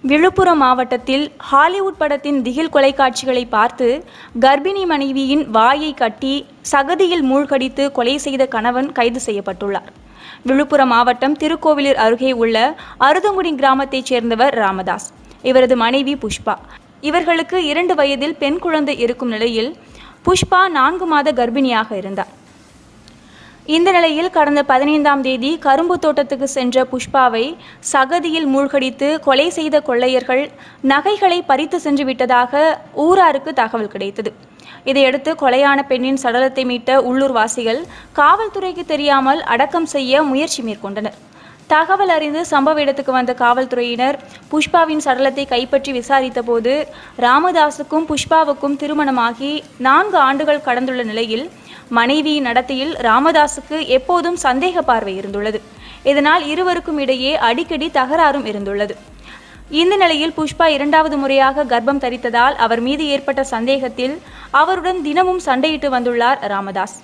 விழுப்புரம் மாவட்டத்தில் ஹாலிவுட் படத்தின் திகில் கொலை காட்சிகளை பார்த்து கர்ப்பிணி மனைவியின் வாயை கட்டி சகதியில் மூழ்கடித்து கொலை செய்த கணவன் கைது செய்யப்பட்டுள்ளார் விழுப்புரம் மாவட்டம் திருக்கோவிலூர் அருகே உள்ள அருதங்குடி கிராமத்தைச் சேர்ந்தவர் ராமதாஸ் இவரது மனைவி புஷ்பா இவர்களுக்கு இரண்டு வயதில் பெண் குழந்தை இருக்கும் நிலையில் புஷ்பா நான்கு மாத கர்ப்பிணியாக இருந்தார் இந்த நிலையில் கடந்த பதினைந்தாம் தேதி கரும்பு தோட்டத்துக்கு சென்ற புஷ்பாவை சகதியில் மூழ்கடித்து கொலை செய்த கொள்ளையர்கள் நகைகளை பறித்து சென்று விட்டதாக ஊராருக்கு தகவல் கிடைத்தது இதையடுத்து கொலையான பெண்ணின் சடலத்தை மீட்ட உள்ளூர்வாசிகள் காவல்துறைக்கு தெரியாமல் அடக்கம் செய்ய முயற்சி மேற்கொண்டனர் தகவல் அறிந்து சம்பவ இடத்துக்கு வந்த காவல்துறையினர் புஷ்பாவின் சடலத்தை கைப்பற்றி விசாரித்த போது ராமதாஸுக்கும் புஷ்பாவுக்கும் திருமணமாகி நான்கு ஆண்டுகள் கடந்துள்ள நிலையில் மனைவியின் நடத்தையில் ராமதாஸுக்கு எப்போதும் சந்தேக பார்வை இருந்துள்ளது இதனால் இருவருக்கும் இடையே அடிக்கடி தகராறும் இருந்துள்ளது இந்த நிலையில் புஷ்பா இரண்டாவது முறையாக கர்ப்பம் தரித்ததால் அவர் மீது ஏற்பட்ட சந்தேகத்தில் அவருடன் தினமும் சண்டையிட்டு வந்துள்ளார் ராமதாஸ்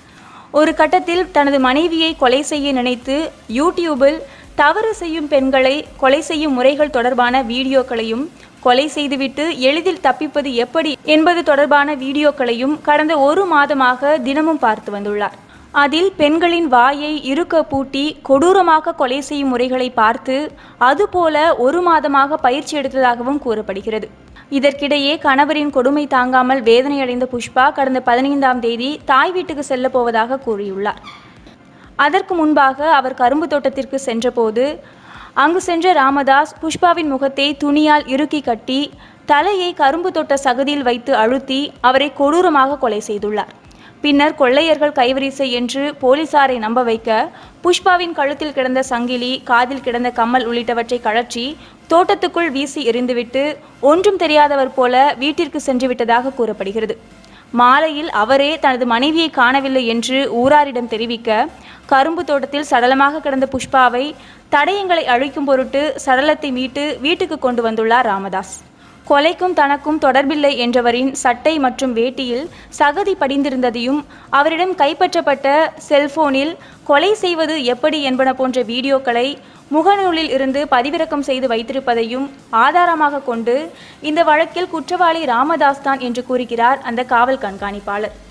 ஒரு கட்டத்தில் தனது மனைவியை கொலை செய்ய நினைத்து யூடியூபில் தவறு செய்யும் பெண்களை கொலை செய்யும் முறைகள் தொடர்பான வீடியோக்களையும் கொலை செய்துவிட்டு எளிதில் தப்பிப்பது எப்படி என்பது தொடர்பான வீடியோக்களையும் கடந்த ஒரு மாதமாக தினமும் பார்த்து வந்துள்ளார் அதில் பெண்களின் வாயை இருக்க பூட்டி கொடூரமாக கொலை செய்யும் முறைகளை பார்த்து அதுபோல ஒரு மாதமாக பயிற்சி எடுத்ததாகவும் கூறப்படுகிறது இதற்கிடையே கணவரின் கொடுமை தாங்காமல் வேதனையடைந்த புஷ்பா கடந்த பதினைந்தாம் தேதி தாய் வீட்டுக்கு செல்ல போவதாக கூறியுள்ளார் அதற்கு முன்பாக அவர் கரும்பு தோட்டத்திற்கு சென்றபோது அங்கு சென்ற ராமதாஸ் புஷ்பாவின் முகத்தை துணியால் இறுக்கி கட்டி தலையை கரும்பு தோட்ட சகதியில் வைத்து அழுத்தி அவரை கொடூரமாக கொலை செய்துள்ளார் பின்னர் கொள்ளையர்கள் கைவரிசை என்று போலீசாரை நம்ப வைக்க புஷ்பாவின் கழுத்தில் கிடந்த சங்கிலி காதில் கிடந்த கம்மல் உள்ளிட்டவற்றை கழற்றி தோட்டத்துக்குள் வீசி எறிந்துவிட்டு ஒன்றும் தெரியாதவர் போல வீட்டிற்கு சென்று விட்டதாக கூறப்படுகிறது மாலையில் அவரே தனது மனைவியை காணவில்லை என்று ஊராரிடம் தெரிவிக்க கரும்பு தோட்டத்தில் சடலமாக கிடந்த புஷ்பாவை தடயங்களை அழிக்கும் பொருட்டு சடலத்தை மீட்டு வீட்டுக்கு கொண்டு வந்துள்ளார் ராமதாஸ் கொலைக்கும் தனக்கும் தொடர்பில்லை என்றவரின் சட்டை மற்றும் வேட்டியில் சகதி படிந்திருந்ததையும் அவரிடம் கைப்பற்றப்பட்ட செல்போனில் கொலை செய்வது எப்படி என்பன போன்ற வீடியோக்களை முகநூலில் இருந்து பதிவிறக்கம் செய்து வைத்திருப்பதையும் ஆதாரமாக கொண்டு இந்த வழக்கில் குற்றவாளி ராமதாஸ் தான் என்று கூறுகிறார் அந்த காவல் கண்காணிப்பாளர்